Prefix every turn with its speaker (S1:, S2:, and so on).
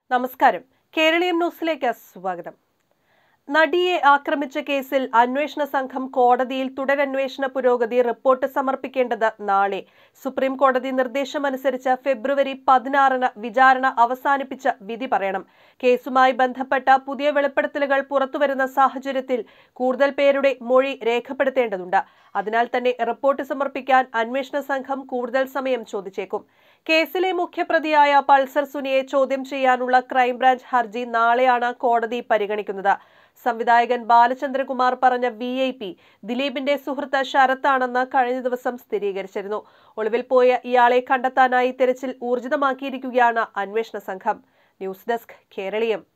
S1: നമസ്കാരം കേരളീയം ന്യൂസിലേക്ക് സ്വാഗതം നടിയെ ആക്രമിച്ച കേസിൽ അന്വേഷണ സംഘം കോടതിയിൽ തുടരന്വേഷണ പുരോഗതി റിപ്പോർട്ട് സമർപ്പിക്കേണ്ടത് നാളെ സുപ്രീം കോടതി നിർദ്ദേശമനുസരിച്ച് ഫെബ്രുവരി പതിനാറിന് വിചാരണ അവസാനിപ്പിച്ച് വിധി പറയണം കേസുമായി ബന്ധപ്പെട്ട പുതിയ വെളിപ്പെടുത്തലുകൾ പുറത്തുവരുന്ന സാഹചര്യത്തിൽ കൂടുതൽ പേരുടെ മൊഴി രേഖപ്പെടുത്തേണ്ടതുണ്ട് അതിനാൽ തന്നെ റിപ്പോർട്ട് സമർപ്പിക്കാൻ അന്വേഷണ സംഘം കൂടുതൽ സമയം ചോദിച്ചേക്കും കേസിലെ മുഖ്യപ്രതിയായ പൾസർ സുനിയെ ചോദ്യം ചെയ്യാനുള്ള ക്രൈംബ്രാഞ്ച് ഹർജി നാളെയാണ് കോടതി പരിഗണിക്കുന്നത് സംവിധായകൻ ബാലചന്ദ്രകുമാർ പറഞ്ഞ വി ഐ പി ദിലീപിന്റെ സുഹൃത്ത് ശരത്താണെന്ന് കഴിഞ്ഞ ദിവസം സ്ഥിരീകരിച്ചിരുന്നു ഒളിവിൽ പോയ ഇയാളെ കണ്ടെത്താനായി തെരച്ചിൽ ഊർജിതമാക്കിയിരിക്കുകയാണ് അന്വേഷണ സംഘം ന്യൂസ് ഡെസ്ക് കേരളീയം